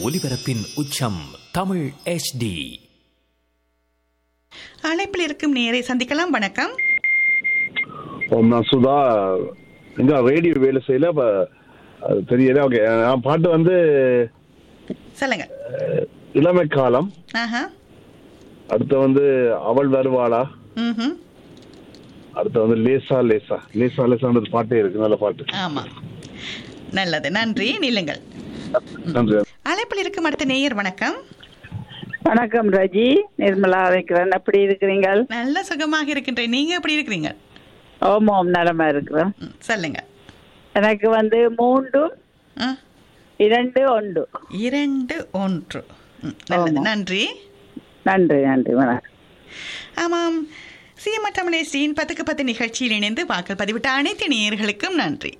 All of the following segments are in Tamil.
ஒலிபரப்பின் உச்சம் தமிழ் HD அழைப்பில் இருக்கும் நேரை சந்திக்கலாம் வணக்கம் ஓம் நான் சுதா எங்க ரேடியோ வேலை செய்யல அப்ப அது தெரியல ஓகே நான் பாட்டு வந்து சொல்லுங்க அஹ், இளமை காலம் ஆஹா அடுத்து வந்து அவள் வருவாளா ம் அடுத்து வந்து லேசா லேசா லேசா லேசான்றது பாட்டே இருக்கு நல்ல பாட்டு ஆமா நல்லது நன்றி நில்லுங்கள் நன்றி அழைப்பில் இருக்கும் அடுத்த நேயர் வணக்கம் வணக்கம் ரஜி நிர்மலா இருக்கிறேன் எப்படி இருக்கிறீங்க நல்ல சுகமாக இருக்கின்றேன் நீங்க எப்படி இருக்கிறீங்க ஓம் ஓம் நலமா இருக்கிறேன் ம், சொல்லுங்க எனக்கு வந்து மூன்று ஆ, இரண்டு ஒன்று இரண்டு ஒன்று ம், நல்லது ஆமா. நன்றி நன்றி நன்றி வணக்கம் ஆமாம் சிஎம் தமிழேசியின் பத்துக்கு பத்து நிகழ்ச்சியில் இணைந்து வாக்கள் பதிவிட்ட அனைத்து நேயர்களுக்கும் நன்றி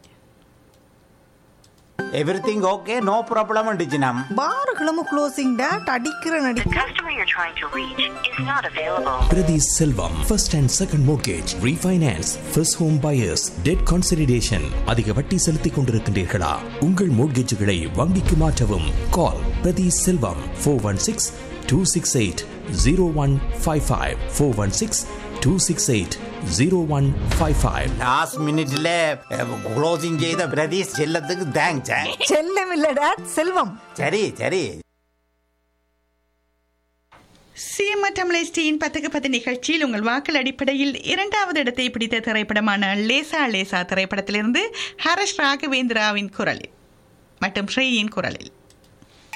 எவ்ரிதிங் ஓகே நோ ப்ராப்ளம் அண்டிச்சினம் பார்களும் க்ளோசிங் டேட் அடிக்கிற The நடிக்க customer you're trying to reach is not available. Prathi Selvam first and second mortgage refinance first home buyers debt consideration அதிக வட்டி செலுத்திக் கொண்டிருக்கின்றீர்களா உங்கள் மோர்கேஜுகளை வங்கிக்கு மாற்றவும் call Prathi Selvam four one six two six eight zero one five five four one six two six eight zero one five five last மினிட்ல க்ளோசிங் செய்த பிரதீஷ் செல்லத்துக்கு தேங்க்ஸ் செல்லம் இல்ல டேட் செல்வம் சரி சரி சிஎம் தமிழேஸ்டியின் பத்துக்கு பத்து நிகழ்ச்சியில் உங்கள் வாக்கள் அடிப்படையில் இரண்டாவது இடத்தை பிடித்த திரைப்படமான லேசா லேசா திரைப்படத்திலிருந்து ஹரஷ் ராகவேந்திராவின் குரலில் மற்றும் ஸ்ரீயின் குரலில்